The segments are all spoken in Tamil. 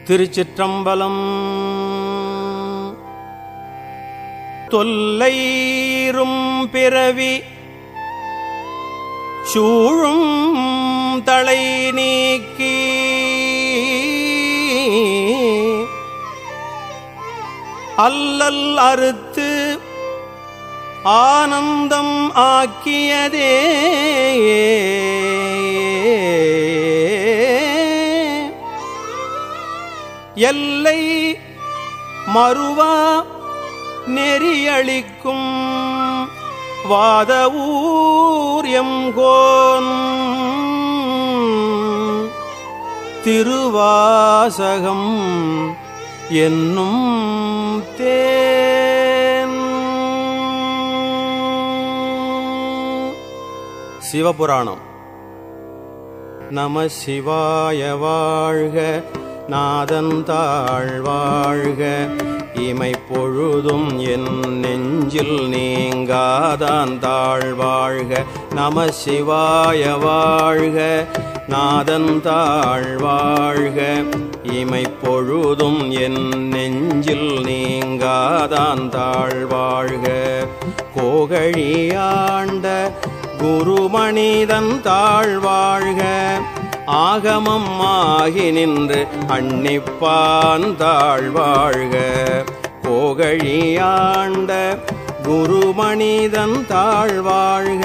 திருச்சிற்றம்பலம் தொல்லைரும் பிறவி சூழும் தலை நீக்கி அல்லல் அறுத்து ஆனந்தம் ஆக்கியதே எல்லை மறுவா நெறியளிக்கும் வாத ஊர் எங்கோன் திருவாசகம் என்னும் தேன் சிவபுராணம் நம சிவாய வாழ்க நாதந்தாள் வாழ்க இமை பொழுதும் என் நெஞ்சில் நீங்காதான் தாழ் வாழ்க நம சிவாய வாழ்க நாதந்தாள் வாழ்க இமை பொழுதும் என் நெஞ்சில் நீங்காதான் தாழ் வாழ்க கோகழியாண்ட குருமணிதன் தாழ்வாழ்க ஆகமம் ஆகி நின்று அன்னிப்பான் தாழ்வாழ்க கோகழியாண்ட குருமணிதன் தாழ்வாழ்க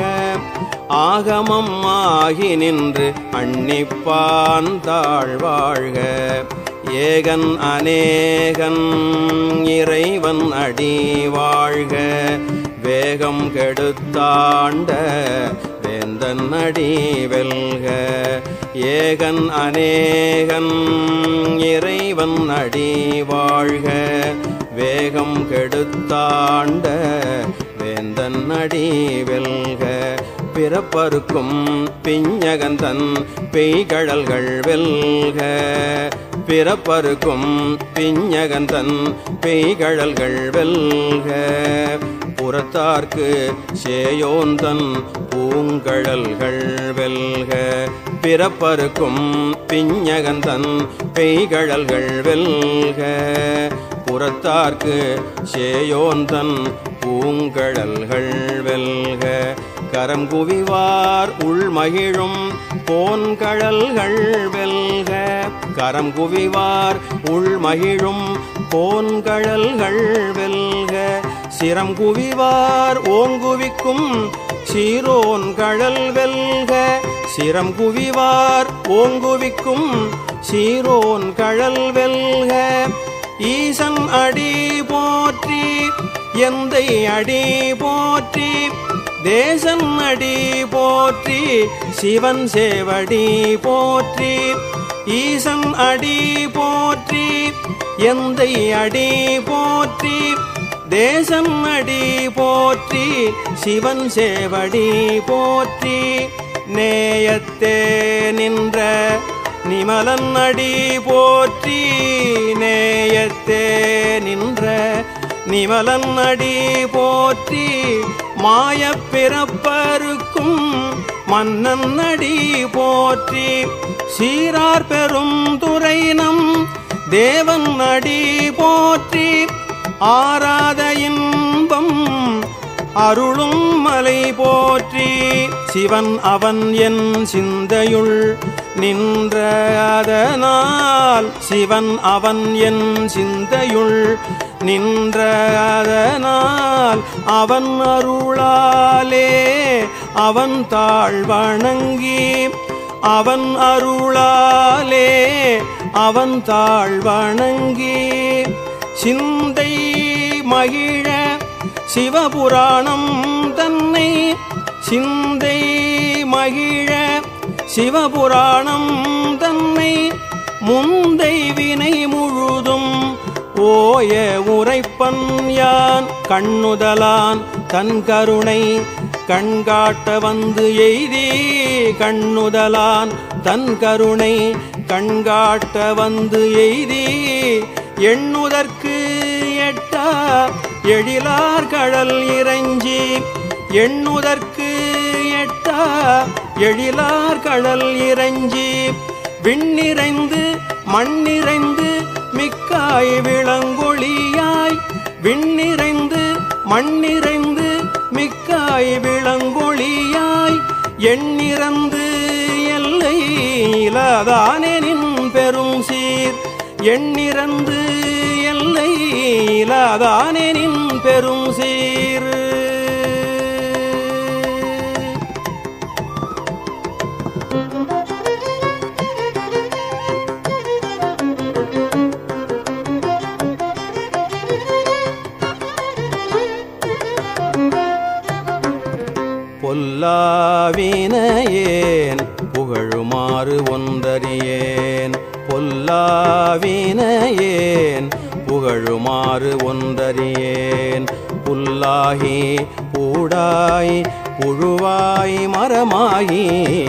ஆகமம் ஆகி நின்று அன்னிப்பான் தாழ்வாழ்க ஏகன் அநேகன் இறைவன் அடி வாழ்க வேகம் கெடுத்தாண்ட வேந்தன் அடி வெல்க ஏகன் அநேகன் இறைவன் அடி வாழ்க வேகம் கெடுத்தாண்ட வேந்தன் அடி வெல்க பிறப்பருக்கும் பிஞ்சகந்தன் பெய்கழல்கள் வெல்க பிறப்பருக்கும் பிஞ்சகந்தன் பெய்கழல்கள் வெல்க புறத்தார்க்கு சேயோந்தன் பூங்கழல்கள் வெல்க பிறப்பருக்கும் பிஞ்சகந்தன் பெய்கழல்கள் வெல்க புறத்தார்க்கு சேயோந்தன் பூங்கழல்கள் வெல்க கரம் குவிவார் உள்மகிழும் போன்கழல்கள் வெல்க கரம் குவிவார் உள்மகிழும் போன்கழல்கள் வெல்க சிரம் குவிவார் ஓங்குவிக்கும் சீரோன் கழல் வெல்க சிரம் குவிவார் ஓங்குவிக்கும் சீரோன் கழல் வெல்க ஈசன் அடி போற்றி எந்தை அடி போற்றி தேசன் அடி போற்றி சிவன் சேவடி போற்றி ஈசன் அடி போற்றி எந்தை அடி போற்றி தேசம் அடி போற்றி சிவன் சேவடி போற்றி நேயத்தே நின்ற நிமலன் அடி போற்றி நேயத்தே நின்ற நிமலன் அடி போற்றி மாயப் பிறப்பருக்கும் மன்னன் அடி போற்றி சீரார் பெரும் துறைனம் தேவன் அடி போற்றி ஆராத இன்பம் அருளும் மலை போற்றி சிவன் அவன் என் சிந்தையுள் நின்ற அதனால் சிவன் அவன் என் சிந்தையுள் நின்ற அதனால் அவன் அருளாலே அவன் தாழ் வணங்கி அவன் அருளாலே அவன் தாழ் வணங்கி சிந்தை மகிழ சிவபுராணம் தன்னை சிந்தை மகிழ சிவபுராணம் தன்னை முந்தை வினை முழுதும் ஓய உரைப்பன் யான் கண்ணுதலான் தன் கருணை கண்காட்ட வந்து எய்தி கண்ணுதலான் தன் கருணை கண்காட்ட வந்து எய்தி எண்ணுதற்கு எட்டா எழிலார் கடல் இறைஞ்சி எண்ணுதற்கு எட்டா எழிலார் கடல் இறைஞ்சி விண்ணிறைந்து மண்ணிறைந்து மிக்காய் விளங்கொழியாய் விண்ணிறைந்து மண்ணிறைந்து மிக்காய் விளங்கொழியாய் எண்ணிறந்து எல்லை இலாதானெனின் பெரும் சீர் எண்ணிறந்து எல்லை இலாதானெனின் பெரும் சீர் பொல்லாவினையேன் புகழுமாறு ஒன்றறியேன் பொல்லாவினையேன் புகழுமாறு ஒன்றறியேன் புல்லாகி பூடாய் புழுவாய் மரமாகி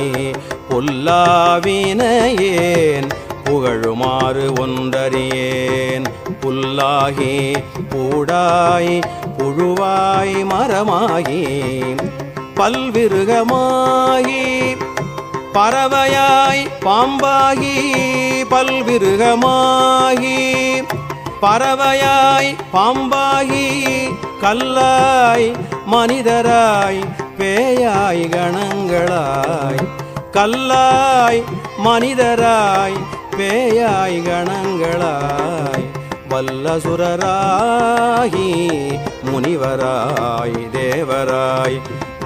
பொல்லாவினையேன் புகழுமாறு ஒன்றறியேன் புல்லாகி பூடாய் புழுவாய் மரமாகி பல்விருகமாகி பறவையாய் பாம்பாகி பல்விருகமாகி பறவையாய் பாம்பாகி கல்லாய் மனிதராய் பேயாய் கணங்களாய் கல்லாய் மனிதராய் பேயாய் கணங்களாய் வல்லசுரராகி முனிவராய் தேவராய்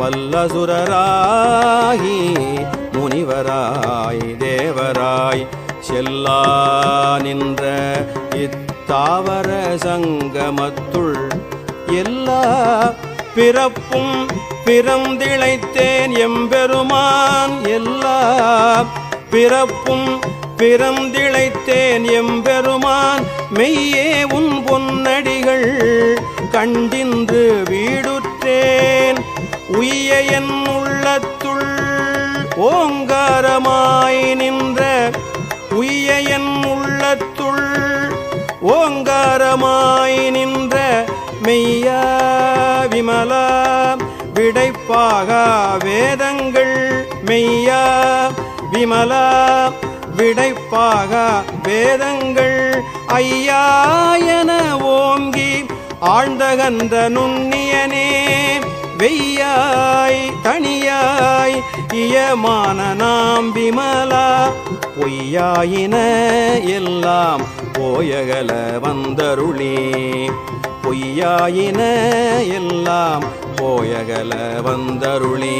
வல்லசுரராகி முனிவராய் தேவராய் செல்லா நின்ற இத்தாவர சங்கமத்துள் எல்லா பிறப்பும் பிறந்திழைத்தேன் எம்பெருமான் எல்லா பிறப்பும் பிறந்திழைத்தேன் எம்பெருமான் மெய்யே உன் பொன்னடிகள் கண்டின்று வீடுற்றேன் உய்ய என் உள்ளத்துள் ஓங்காரமாய் நின்ற உய்ய என் உள்ளத்துள் ஓங்காரமாய் நின்ற மெய்யா விமலா விடைப்பாக வேதங்கள் மெய்யா விமலா விடைப்பாக வேதங்கள் ஐயா என ஓங்கி ஆழ்ந்தகன்ற நுண்ணியனே வெய்யாய் தனியாய் இயமான நாம் விமலா பொய்யாயின எல்லாம் போயகல வந்தருளி பொய்யாயின எல்லாம் போயகல வந்தருளி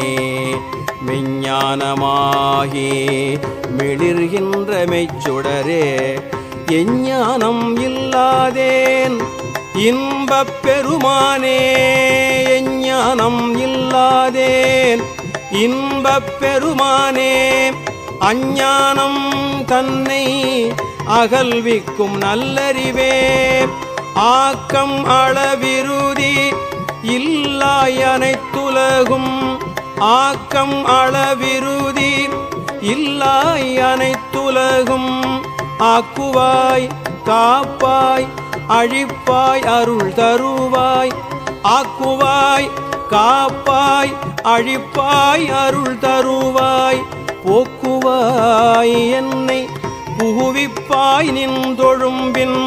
மெஞ்ஞானமாகி மிளிர்கின்ற மெய்ச்சுடரே எஞ்ஞானம் இல்லாதேன் இன்பப் பெருமானே எஞ்ஞானம் இல்லாதேன் இன்பப் பெருமானே அஞ்ஞானம் தன்னை அகல்விக்கும் நல்லறிவே ஆக்கம் அளவிருதி இல்லாய் அனைத்துலகும் ஆக்கம் அளவிருதி இல்லாய் அனைத்துலகும் ஆக்குவாய் காப்பாய் அழிப்பாய் அருள் தருவாய் ஆக்குவாய் காப்பாய் அழிப்பாய் அருள் தருவாய் போக்குவாய் என்னை புகுவிப்பாய் நின்றொழும்பின்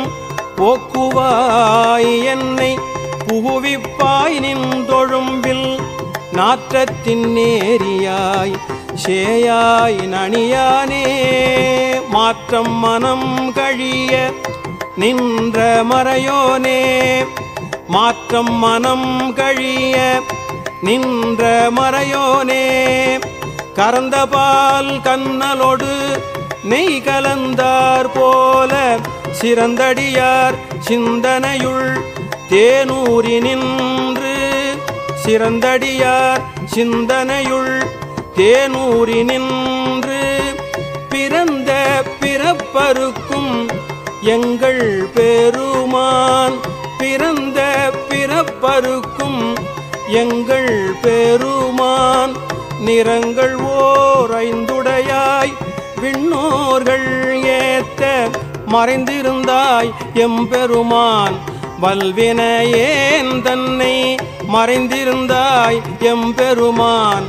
போக்குவாய் என்னை புகுவிப்பாய் நின்றொழும்பில் நாற்றத்தின் நேரியாய் சேயாய் நணியானே மாற்றம் மனம் கழிய நின்ற மறையோனே மாற்றம் மனம் கழிய நின்ற மறையோனே கறந்த பால் கண்ணலோடு நெய் கலந்தார் போல சிறந்தடியார் சிந்தனையுள் தேனூரி நின்று சிறந்தடியார் சிந்தனையுள் தேனூரி நின்று பிறந்த பிறப்பருக்கும் எங்கள் பெருமான் பிறந்த பிறப்பருக்கும் எங்கள் பெருமான் நிறங்கள் ஓர் ஐந்துடையாய் விண்ணோர்கள் ஏத்த மறைந்திருந்தாய் எம்பெருமான் வல்வினையேன் தன்னை மறைந்திருந்தாய் எம்பெருமான்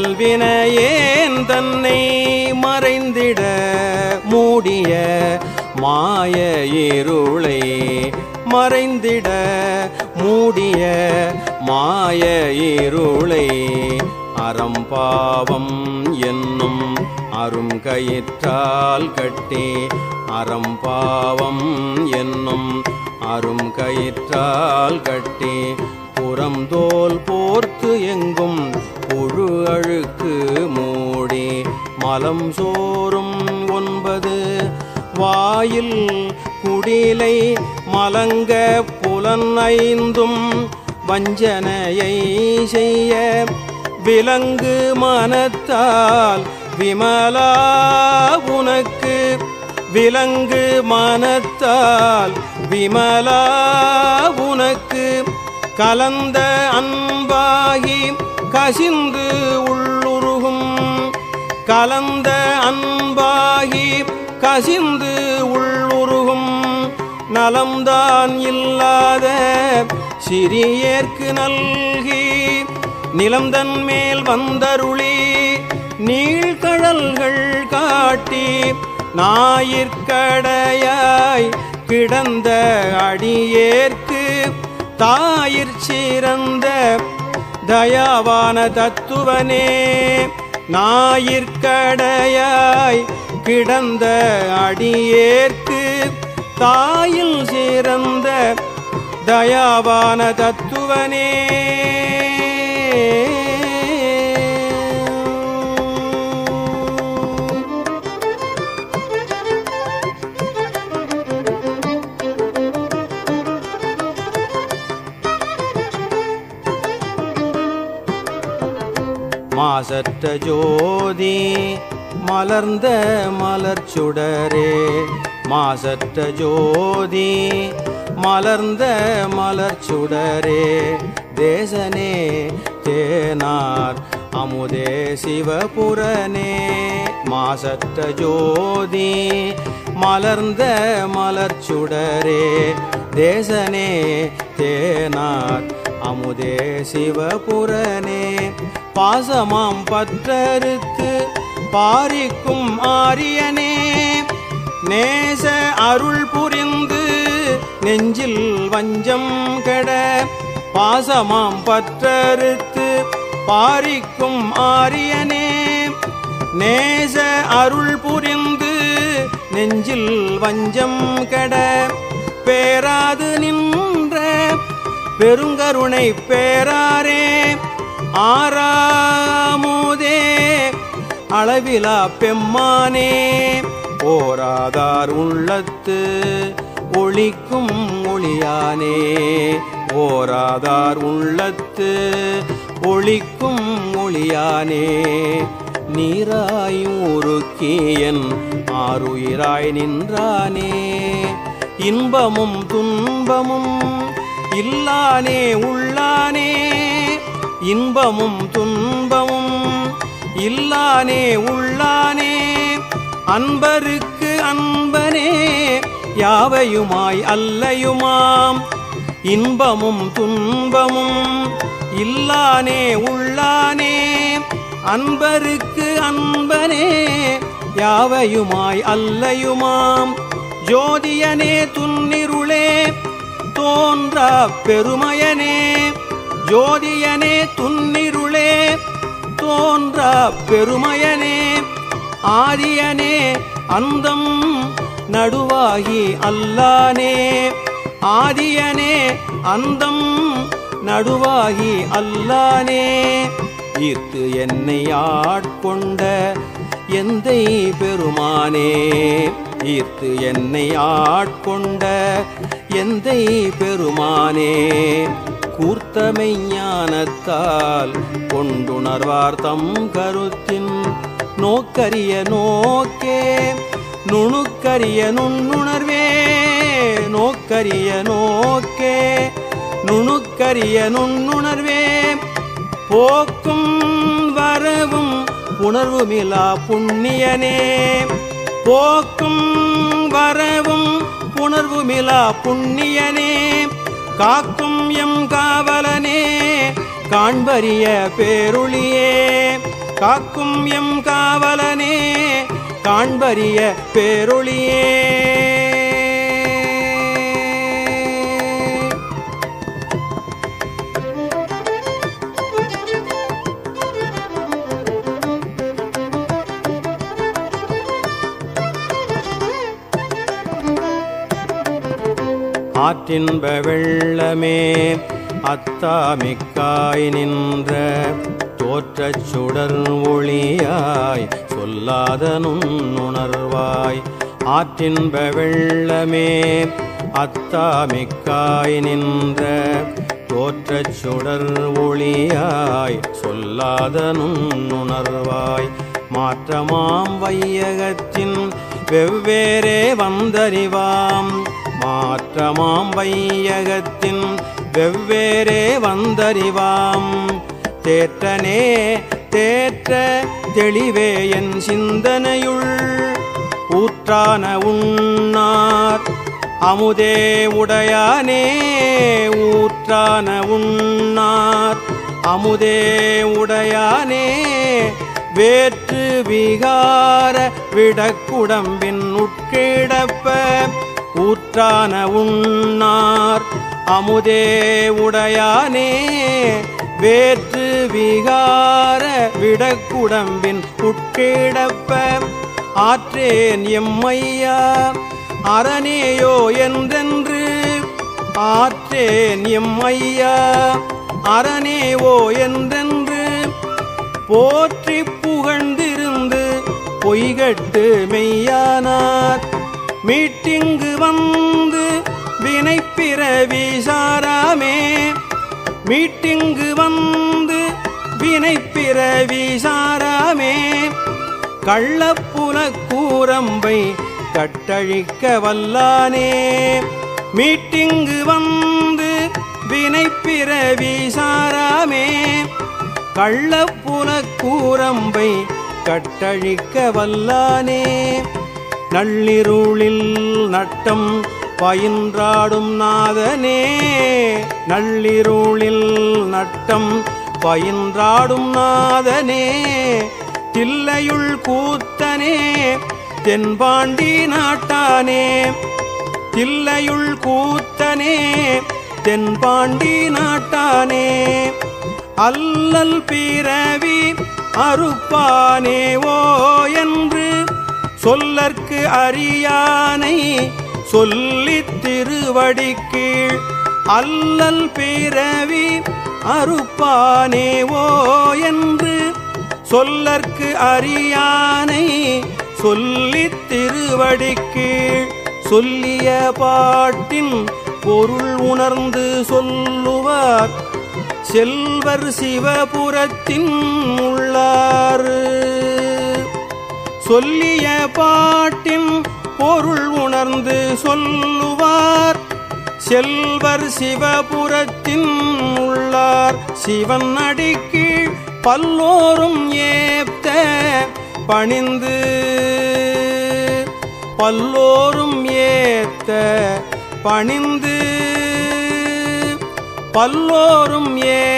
வல்வினையேன் தன்னை மறைந்திட மூடிய மாய இருளை மறைந்திட மூடிய மாய இருளை அறம்பாவம் என்னும் அருங்கயிற்றால் கட்டி அறம்பாவம் என்னும் அருங்கயிற்றால் கட்டி புறந்தோல் போர்த்து எங்கும் புழு அழுக்கு மூடி மலம் சோறும் ஒன்பது வாயில் குடிலை மலங்க புலன் ஐந்தும் வஞ்சனையை செய்ய விலங்கு மனத்தால் விமலா உனக்கு விலங்கு மனத்தால் விமலா உனக்கு கலந்த அன்பாகி கசிந்து உள்ளுருகும் கலந்த அன்பாகி கசிந்து உள்ளுருகும் நலம்தான் இல்லாத சிறியேற்கு நல்கி நிலம்தன் மேல் வந்தருளி நீழ்கழல்கள் காட்டி ஞாயிற்கடையாய் கிடந்த அடியேற்கு தாயிற் சிறந்த தயாவான தத்துவனே ஞாயிற்கடையாய் கிடந்த அடியேற்கு தாயில் சிறந்த தயாவான தத்துவனே மாசற்ற ஜோதி மலர்ந்த மலர் சுடரே மாசற்ற ஜோதி மலர்ந்த மலர் சுடரே தேசனே தேனார் அமுதே சிவபுரனே மாசற்ற ஜோதி மலர்ந்த மலர் சுடரே தேசனே தேனார் அமுதே சிவபுரனே பாசமாம் பற்றறுத்து பாரிக்கும் ஆரியனே நேச அருள் புரிந்து நெஞ்சில் வஞ்சம் கெட பாசமாம் பற்றறுத்து பாரிக்கும் ஆரியனே நேச அருள் புரிந்து நெஞ்சில் வஞ்சம் கெட பேராது நின்ற பெருங்கருணை பேராரே ஆறாமுதே அளவிலா பெம்மானே ஓராதார் உள்ளத்து ஒளிக்கும் ஒளியானே ஓராதார் உள்ளத்து ஒளிக்கும் ஒளியானே நீராயூருக்கியன் ஆறுயிராய் நின்றானே இன்பமும் துன்பமும் இல்லானே உள்ளானே இன்பமும் துன்பமும் இல்லானே உள்ளானே அன்பருக்கு அன்பனே யாவையுமாய் அல்லையுமாம் இன்பமும் துன்பமும் இல்லானே உள்ளானே அன்பருக்கு அன்பனே யாவையுமாய் அல்லையுமாம் ஜோதியனே துன்னிருளே தோன்றா பெருமையனே ஜோதியனே துன்னிருளே தோன்றா பெருமையனே ஆதியனே அந்தம் நடுவாகி அல்லானே ஆதியனே அந்தம் நடுவாகி அல்லானே ஈர்த்து என்னை ஆட்கொண்ட எந்தை பெருமானே ஈர்த்து என்னை ஆட்கொண்ட எந்தை பெருமானே கூர்த்தமை ஞானத்தால் கொண்டுணர்வார் தம் கருத்தின் நோக்கரிய நோக்கே நுணுக்கரிய நுண்ணுணர்வே நோக்கரிய நோக்கே நுணுக்கரிய நுண்ணுணர்வே போக்கும் வரவும் உணர்வுமிலா புண்ணியனே போக்கும் வரவும் உணர்வுமிலா புண்ணியனே காக்கும் எம் காவலனே காண்பரிய பேருளியே காக்கும் எம் காவலனே காண்பரிய பேருளியே ஆற்றின்ப வெள்ளமே அத்தாமிக்காய் நின்ற தோற்றச் சுடர் ஒளியாய் சொல்லாத நுண்ணுணர்வாய் ஆற்றின்ப வெள்ளமே அத்தாமிக்காய் நின்ற தோற்றச் சுடர் ஒளியாய் சொல்லாத நுண்ணுணர்வாய் மாற்றமாம் வையகத்தின் வெவ்வேறே வந்தறிவாம் மாற்றமாம் வையகத்தின் வெவ்வேறே வந்தறிவாம் தேற்றனே தேற்ற தெளிவே என் சிந்தனையுள் ஊற்றான உண்ணார் அமுதே உடையானே ஊற்றான உண்ணார் அமுதே உடையானே வேற்று விகார விடக்குடம்பின் உட்கிடப்ப ஊற்றான உண்ணார் அமுதே உடையானே வேற்று விகார விடக்குடம்பின் உட்கிடப்ப ஆற்றேன் எம்மையா அரணேயோ என்றென்று ஆற்றேன் எம்மையா அரணேவோ என்றென்று போற்றி புகழ்ந்திருந்து பொய்கட்டு மெய்யானார் மீட்டிங்கு வந்து வினைப்பிறவி சாராமே மீட்டிங்கு வந்து வினைப்பிறவி சாராமே கள்ளப்புல கூரம்பை கட்டழிக்க வல்லானே மீட்டிங்கு வந்து வினைப்பிறவி சாராமே கள்ளப்புல கூரம்பை கட்டழிக்க வல்லானே நள்ளிருளில் நட்டம் பயின்றாடும் நாதனே நள்ளிருளில் நட்டம் பயின்றாடும் நாதனே தில்லையுள் கூத்தனே தென்பாண்டி நாட்டானே தில்லையுள் கூத்தனே தென்பாண்டி நாட்டானே அல்லல் பிறவி அறுப்பானே ஓ என்று சொல்லற்கு அறியானை சொல்லித் திருவடி கீழ் அல்லல் பிறவி அறுப்பானே ஓ என்று சொல்லற்கு அறியானை சொல்லித் திருவடி கீழ் சொல்லிய பாட்டின் பொருள் உணர்ந்து சொல்லுவார் செல்வர் சிவபுரத்தின் உள்ளாறு சொல்லிய பாட்டின் பொருள் உணர்ந்து சொல்லுவார் செல்வர் சிவபுரத்தின் உள்ளார் சிவன் அடிக்கீழ் பல்லோரும் ஏத்த பணிந்து பல்லோரும் ஏத்த பணிந்து பல்லோரும் ஏ